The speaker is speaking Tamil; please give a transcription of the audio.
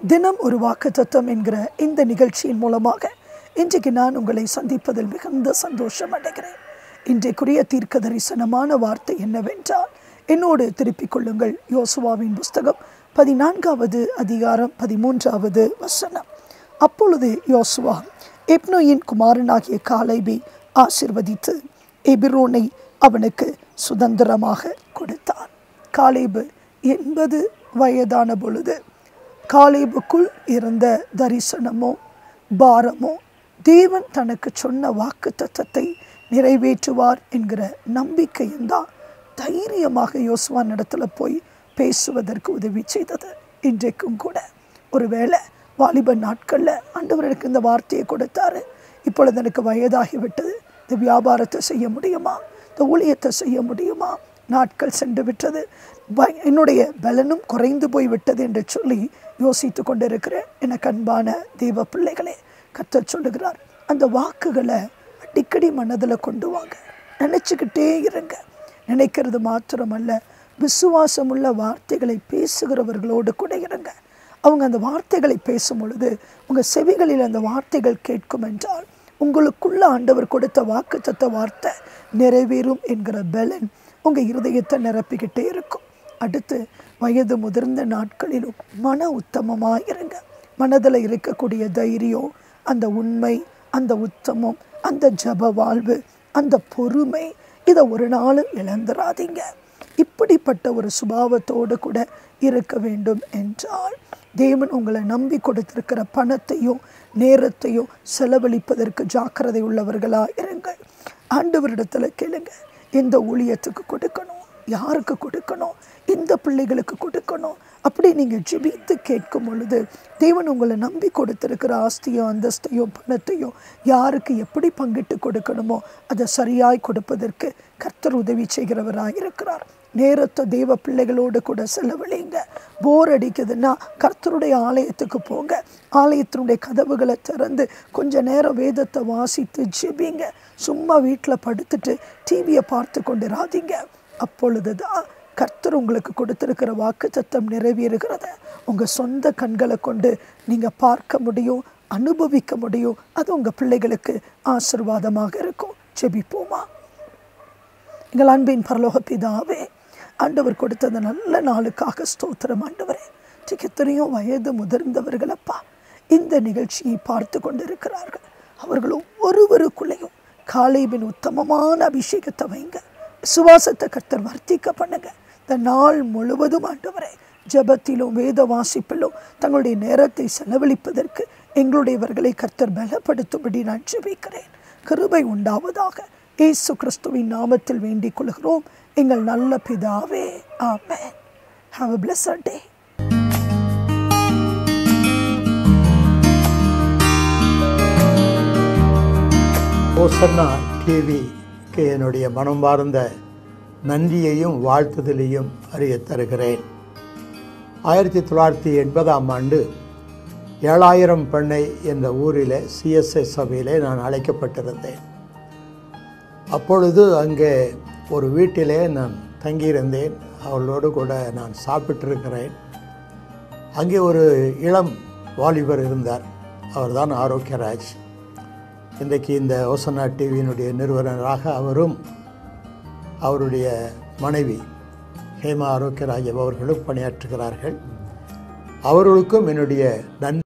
தினம் ஒரு வாக்குத்தத்தம் என்கிற இந்த நிகழ்ச்சியின் மூலமாக இன்றைக்கு நான் உங்களை சந்திப்பதில் மிகுந்த சந்தோஷம் அடைகிறேன் இன்றைக்குரிய தீர்க்க தரிசனமான வார்த்தை என்னவென்றால் என்னோடு திருப்பிக் கொள்ளுங்கள் யோசுவாவின் புஸ்தகம் பதினான்காவது அதிகாரம் பதிமூன்றாவது வசனம் அப்பொழுது யோசுவா எப்னோயின் குமாரனாகிய காலைபை ஆசிர்வதித்து எபிரோனை அவனுக்கு சுதந்திரமாக கொடுத்தான் காலேபு எண்பது வயதான பொழுது காலேபுக்குள் இருந்த தரிசனமோ பாரமோ தேவன் தனக்கு சொன்ன வாக்கு தத்தத்தை நிறைவேற்றுவார் என்கிற நம்பிக்கையும் தான் தைரியமாக யோசுவான் இடத்துல போய் பேசுவதற்கு உதவி செய்தது இன்றைக்கும் கூட ஒருவேளை வாலிப நாட்களில் ஆண்டவர் எனக்கு இந்த வார்த்தையை கொடுத்தாரு இப்பொழுது எனக்கு வயதாகிவிட்டது இந்த வியாபாரத்தை செய்ய முடியுமா இந்த ஊழியத்தை செய்ய முடியுமா நாட்கள் சென்று விட்டது ப- என்னுடைய பலனும் குறைந்து போய் விட்டது என்று சொல்லி யோசித்து கொண்டிருக்கிறேன் எனக்கு அன்பான தெய்வ பிள்ளைகளே கர்த்தர் சொல்லுகிறார் அந்த வாக்குகளை அடிக்கடி மனதில் கொண்டு வாங்க நினச்சிக்கிட்டே இருங்க நினைக்கிறது மாத்திரமல்ல விசுவாசமுள்ள வார்த்தைகளை பேசுகிறவர்களோடு கூட இருங்க அவங்க அந்த வார்த்தைகளை பேசும் பொழுது உங்கள் செவிகளில் அந்த வார்த்தைகள் கேட்கும் என்றால் உங்களுக்குள்ள ஆண்டவர் கொடுத்த வாக்குத்தத்த வார்த்தை நிறைவேறும் என்கிற பலன் உங்கள் இருதயத்தை நிரப்பிக்கிட்டே இருக்கும் அடுத்து வயது முதிர்ந்த நாட்களிலும் மன உத்தமமாக இருங்க மனதில் இருக்கக்கூடிய தைரியம் அந்த உண்மை அந்த உத்தமம் அந்த ஜப வாழ்வு அந்த பொறுமை இதை ஒரு நாளும் இழந்துடாதீங்க இப்படிப்பட்ட ஒரு சுபாவத்தோடு கூட இருக்க வேண்டும் என்றால் தேவன் உங்களை நம்பி கொடுத்திருக்கிற பணத்தையும் நேரத்தையும் செலவழிப்பதற்கு ஜாக்கிரதை உள்ளவர்களா இருங்கள் ஆண்டவரிடத்துல கேளுங்க எந்த ஊழியத்துக்கு கொடுக்கணும் யாருக்கு கொடுக்கணும் இந்த பிள்ளைகளுக்கு கொடுக்கணும் அப்படி நீங்கள் ஜெபித்து கேட்கும் பொழுது தேவன் உங்களை நம்பி கொடுத்திருக்கிற ஆஸ்தியோ அந்தஸ்தையோ பணத்தையோ யாருக்கு எப்படி பங்கிட்டு கொடுக்கணுமோ அதை சரியாய் கொடுப்பதற்கு கர்த்தர் உதவி செய்கிறவராக இருக்கிறார் நேரத்தை தேவ பிள்ளைகளோடு கூட செலவழிங்க போர் அடிக்குதுன்னா கர்த்தருடைய ஆலயத்துக்கு போங்க ஆலயத்தினுடைய கதவுகளை திறந்து கொஞ்ச நேரம் வேதத்தை வாசித்து ஜெபிங்க சும்மா வீட்டில் படுத்துட்டு டிவியை பார்த்து கொண்டிராதீங்க அப்பொழுது தான் கர்த்தர் உங்களுக்கு கொடுத்திருக்கிற வாக்கு சத்தம் நிறைவேறுகிறத உங்கள் சொந்த கண்களை கொண்டு நீங்கள் பார்க்க முடியும் அனுபவிக்க முடியும் அது உங்கள் பிள்ளைகளுக்கு ஆசிர்வாதமாக இருக்கும் ஜெபிப்போமா எங்கள் அன்பின் பரலோக பிதாவே ஆண்டவர் கொடுத்த அந்த நல்ல நாளுக்காக ஸ்தோத்திரம் ஆண்டவரே இன்னைக்கு எத்தனையோ வயது முதிர்ந்தவர்களப்பா இந்த நிகழ்ச்சியை பார்த்து கொண்டிருக்கிறார்கள் அவர்கள் ஒவ்வொருவருக்குள்ளேயும் காலைபின் உத்தமமான அபிஷேகத்தை வைங்க சுவாசத்தை கர்த்தர் வர்த்திக்க பண்ணுங்க இந்த நாள் முழுவதும் ஆண்டவரே ஜெபத்திலும் வேத வாசிப்பிலும் தங்களுடைய நேரத்தை செலவழிப்பதற்கு எங்களுடையவர்களை கர்த்தர் பலப்படுத்தும்படி நான் ஜெபிக்கிறேன் கிருபை உண்டாவதாக இயேசு கிறிஸ்துவின் நாமத்தில் வேண்டிக் கொள்கிறோம் எங்கள் நல்ல பிதாவே ஆமென் ஹாவ் a blessed day ஓசன்னா டிவிக்கு என்னுடைய மனம் வார்ந்த நன்றியையும் வாழ்த்துதலையும் அறிய தருகிறேன் ஆயிரத்தி தொள்ளாயிரத்தி எண்பதாம் ஆண்டு ஏழாயிரம் பண்ணை என்ற ஊரில் சிஎஸ்ஐ சபையிலே நான் அழைக்கப்பட்டிருந்தேன் அப்பொழுது அங்கே ஒரு வீட்டிலே நான் தங்கியிருந்தேன் அவர்களோடு கூட நான் சாப்பிட்டிருக்கிறேன் அங்கே ஒரு இளம் வாலிபர் இருந்தார் அவர்தான் ஆரோக்கியராஜ் இன்றைக்கு இந்த ஓசனா டிவியினுடைய நிறுவனராக அவரும் அவருடைய மனைவி ஹேமா ஆரோக்கியராஜ் அவர்களும் பணியாற்றுகிறார்கள் அவர்களுக்கும் என்னுடைய நன்றி